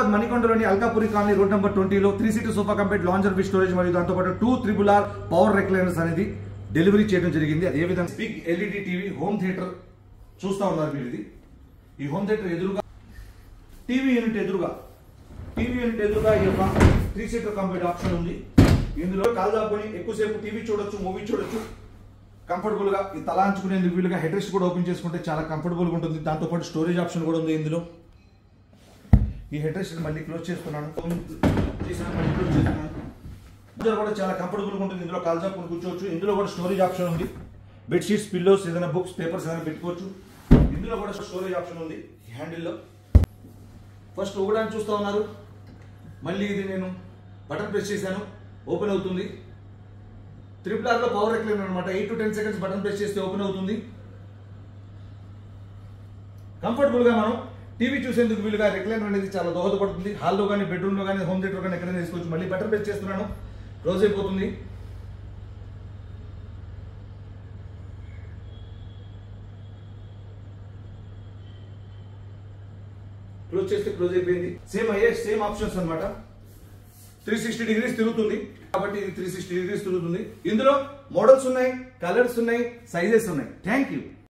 హైదరాబాద్ మణికొండలోని Alkapuri colony road number ట్వంటీలో three seater sofa company lounger with storage మరియు దాంతోపాటు two triple R power recliners అనేది డెలివరీ చేయడం జరిగింది అదే విధంగా big LED TV home theatre చూస్తా ఉన్నారు మీరు ఇది ఈ హోమ్ థియేటర్ ఎదురుగా టీవీ యూనిట్ ఎదురుగా టీవీ యూనిట్ ఎదురుగా ఈ యొక్క త్రీ సీటర్ కంపెనీ ఆప్షన్ ఉంది ఇందులో కాలు దాపుకొని ఎక్కువసేపు టీవీ చూడొచ్చు మూవీ చూడొచ్చు కంఫర్టబుల్ గా ఈ తలాంచుకునేందుకు వీలుగా హెడ్ రెస్ట్ కూడా ఓపెన్ చేసుకుంటే చాలా కంఫర్టబుల్ గా ఉంటుంది దాంతోపాటు స్టోరేజ్ ఆప్షన్ కూడా ఉంది ఇందులో ఈ హెడ్ రెస్ట్ మళ్ళీ క్లోజ్ చేస్తున్నాను చేశాను, మళ్ళీ క్లోజ్ చేస్తున్నాను ఇందులో కూడా చాలా కంఫర్టబుల్ గా ఉంటుంది ఇందులో కాల్ జాపుకొని కూర్చోవచ్చు ఇందులో కూడా స్టోరేజ్ ఆప్షన్ ఉంది బెడ్షీట్స్ పిల్లోస్ ఏదైనా బుక్స్ పేపర్స్ ఏదైనా పెట్టుకోవచ్చు ఇందులో కూడా స్టోరేజ్ ఆప్షన్ ఉంది ఈ హ్యాండిల్లో ఫస్ట్ ఊగడానికి చూస్తూ ఉన్నారు మళ్ళీ ఇది నేను బటన్ ప్రెస్ చేశాను ఓపెన్ అవుతుంది త్రిపుల్ ఆర్లో పవర్ రెక్లైన్ అనమాట eight to ten seconds button press చేస్తే ఓపెన్ అవుతుంది కంఫర్టబుల్ గా మనం టీవీ చూసేందుకు వీలుగా రెక్లైనర్ అనేది చాలా దోహదపడుతుంది హాల్లో కానీ బెడ్రూమ్ లో కానీ హోమ్ థియేటర్ కానీ ఎక్కడైనా తీసుకోవచ్చు మళ్ళీ బటన్ ప్రెస్ చేస్తున్నాను క్లోజ్ అయిపోతుంది క్లోజ్ చేస్తే క్లోజ్ అయిపోయింది సేమ్ అయ్యే సేమ్ ఆప్షన్స్ అన్నమాట త్రీ సిక్స్టీ డిగ్రీస్ తిరుగుతుంది కాబట్టి ఇది త్రీ సిక్స్టీ డిగ్రీస్ తిరుగుతుంది ఇందులో మోడల్స్ ఉన్నాయి కలర్స్ ఉన్నాయి సైజెస్ ఉన్నాయి థ్యాంక్ యూ